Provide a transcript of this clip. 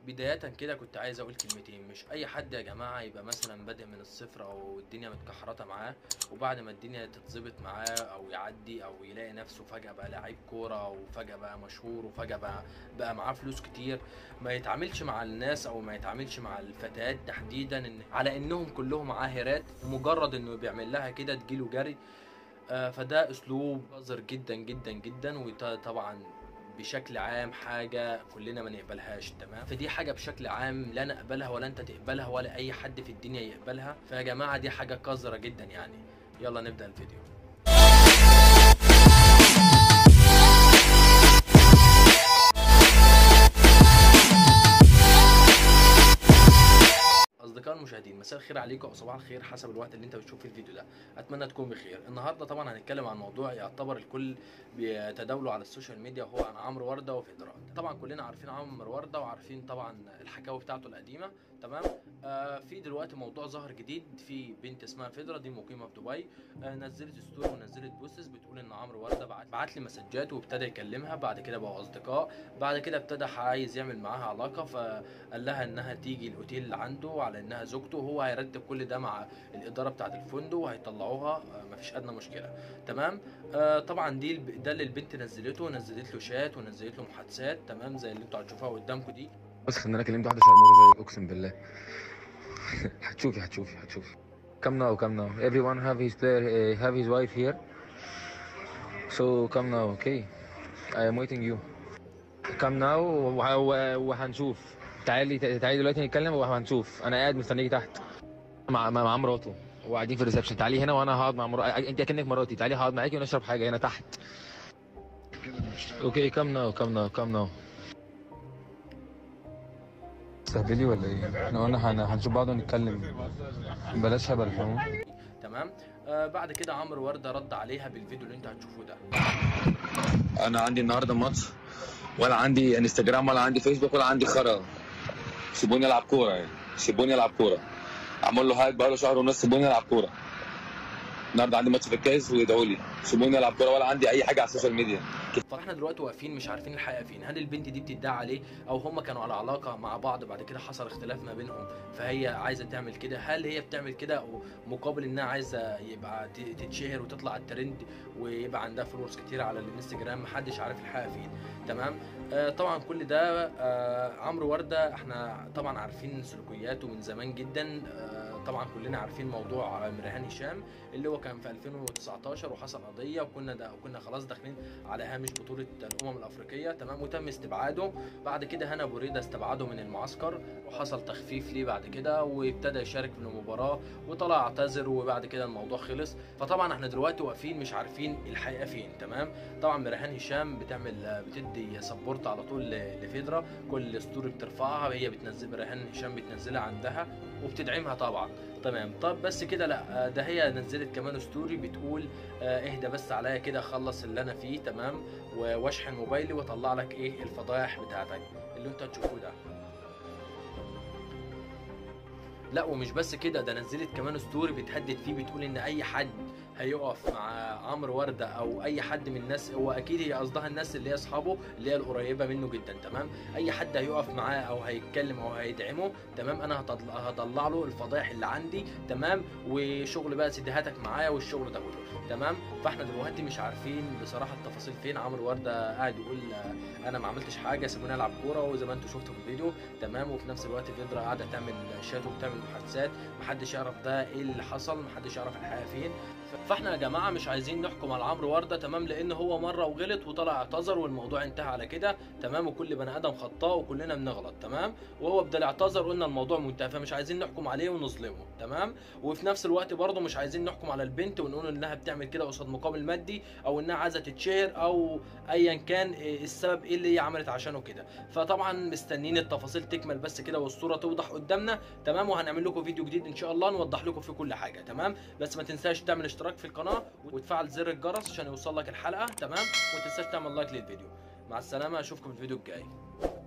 بداية كده كنت عايز اقول كلمتين مش اي حد يا جماعة يبقى مثلا بادئ من الصفر او الدنيا متكحرطة معاه وبعد ما الدنيا تتظبط معاه او يعدي او يلاقي نفسه فجأة بقى لعيب كورة وفجأة بقى مشهور وفجأة بقى بقى معاه فلوس كتير ما يتعاملش مع الناس او ما يتعاملش مع الفتيات تحديدا إن على انهم كلهم عاهرات ومجرد انه بيعمل لها كده تجيله جري آه، فده اسلوب قذر جدا جدا جدا وطبعا بشكل عام حاجه كلنا ما نقبلهاش تمام فدي حاجه بشكل عام لا نقبلها ولا انت تقبلها ولا اي حد في الدنيا يقبلها فيا جماعه دي حاجه قذره جدا يعني يلا نبدا الفيديو اصدقائي المشاهدين مساء الخير عليكم او صباح الخير حسب الوقت اللي انت بتشوف فيه الفيديو ده اتمنى تكون بخير النهارده طبعا هنتكلم عن موضوع يعتبر الكل بيتداوله على السوشيال ميديا وهو عن عمرو ورده وفيدرا طبعا كلنا عارفين عمرو ورده وعارفين طبعا الحكاوي بتاعته القديمه تمام آه في دلوقتي موضوع ظهر جديد في بنت اسمها فيدرا دي مقيمه في دبي آه نزلت ستوري ونزلت بوستس بتقول ان عمرو ورده بعت, بعت لي مسجات وابتدى يكلمها بعد كده بقوا اصدقاء بعد كده ابتدى عايز يعمل معاها علاقه فقال لها انها تيجي الاوتيل اللي عنده على انها زوجته وهو هيرتب كل ده مع الاداره بتاعه الفندق وهيطلعوها آه مفيش ادنى مشكله تمام آه طبعا دي الب- ده اللي البنت نزلته نزلت له شات ونزلت له محادثات تمام زي اللي انتوا هتشوفوها قدامكم دي بس ان انا كلمت واحده شرموطه زيك اقسم بالله هتشوفي هتشوفي هتشوفي come now come now everyone have his player uh, have his wife here so come now okay I am waiting you come now وه- وه- وهنشوف تعالي تعالي دلوقتي نتكلم وهنشوف انا قاعد مستنيكي تحت مع مع مع مراته وقاعدين في الريسبشن تعالي هنا وانا هقعد مع مراتي انت اكنك مراتي تعالي هقعد معاكي ونشرب حاجه هنا تحت اوكي come now come now come now تستهبلي ولا ايه؟ احنا قلنا هن- هنشوف بعض ونتكلم بلاش هبل فاهم؟ تمام آه بعد كده عمرو ورده رد عليها بالفيديو اللي انتوا هتشوفوه ده انا عندي النهارده ماتش ولا عندي انستجرام ولا عندي فيسبوك ولا عندي خرا سيبوني العب كوره يعني سيبوني العب كوره عمل له هايك بقاله شهر ونص سيبوني العب كوره النهارده عندي ماتش في الكاس ويدعوا لي سيبوني العب كوره ولا عندي اي حاجه على السوشيال ميديا فاحنا دلوقتي واقفين مش عارفين الحقيقه فين هل البنت دي بتدعي عليه او هم كانوا على علاقه مع بعض بعد كده حصل اختلاف ما بينهم فهي عايزه تعمل كده هل هي بتعمل كده أو مقابل انها عايزه يبقى ت- تتشهر وتطلع على الترند ويبقى عندها فولورز كتير على الانستجرام محدش عارف الحقيقه فين تمام آه طبعا كل ده آه عمرو ورده احنا طبعا عارفين سلوكياته من زمان جدا آه طبعا كلنا عارفين موضوع مريهان هشام اللي هو كان في 2019 وحصل قضيه وكنا ده وكنا خلاص داخلين على هامش بطوله الامم الافريقيه تمام وتم استبعاده بعد كده هنا ابو ريده استبعده من المعسكر وحصل تخفيف ليه بعد كده وابتدى يشارك في المباراه وطلع اعتذر وبعد كده الموضوع خلص فطبعا احنا دلوقتي واقفين مش عارفين الحقيقه فين تمام طبعا مريهان هشام بتعمل بتدي سبورت على طول ل- لفيدرا كل ستوري بترفعها هي بتنزل مريهان هشام بتنزلها عندها وبتدعمها طبعا تمام طب بس كده لا آه، ده هي نزلت كمان ستوري بتقول آه، اهدى بس عليا كده اخلص اللي انا فيه تمام و- واشحن موبايلي واطلع لك ايه الفضايح بتاعتك اللي انت هتشوفوه ده لا ومش بس كده ده نزلت كمان ستوري بتهدد فيه بتقول ان اي حد هيقف مع عمرو ورده او اي حد من الناس هو اكيد هي قصدها الناس اللي هي اصحابه اللي هي القريبه منه جدا تمام اي حد هيقف معاه او هيتكلم او هيدعمه تمام انا هطلع, هطلع له الفضايح اللي عندي تمام وشغل بقى سيديهاتك معايا والشغل ده كله تمام فاحنا دلوقتي مش عارفين بصراحه التفاصيل فين عمرو ورده قاعد يقول آه، انا ما عملتش حاجه سيبوني العب كوره وزي ما انتم شفتوا في الفيديو تمام وفي نفس الوقت فيدرا قاعده تعمل شات وبتعمل محادثات محدش يعرف ده ايه اللي حصل محدش يعرف الحقيقه فين ف- فاحنا يا جماعه مش عايزين نحكم على عمرو ورده تمام لان هو مره وغلط وطلع اعتذر والموضوع انتهى على كده تمام وكل بني ادم خطاء وكلنا بنغلط تمام وهو بدل اعتذر قلنا الموضوع منتهي فمش عايزين نحكم عليه ونظلمه تمام وفي نفس الوقت برضه مش عايزين نحكم على البنت ونقول انها بتعمل كده قصاد مقابل مادي او انها عايزه تتشهر او ايا كان إيه السبب ايه اللي هي عملت عشانه كده فطبعا مستنيين التفاصيل تكمل بس كده والصوره توضح قدامنا تمام وهنعمل لكم فيديو جديد ان شاء الله نوضح لكم فيه كل حاجه تمام بس ما تنساش تعمل اشتراك في القناه وتفعل زر الجرس عشان يوصل لك الحلقه تمام وما تنساش تعمل لايك للفيديو مع السلامه اشوفكم في الفيديو الجاي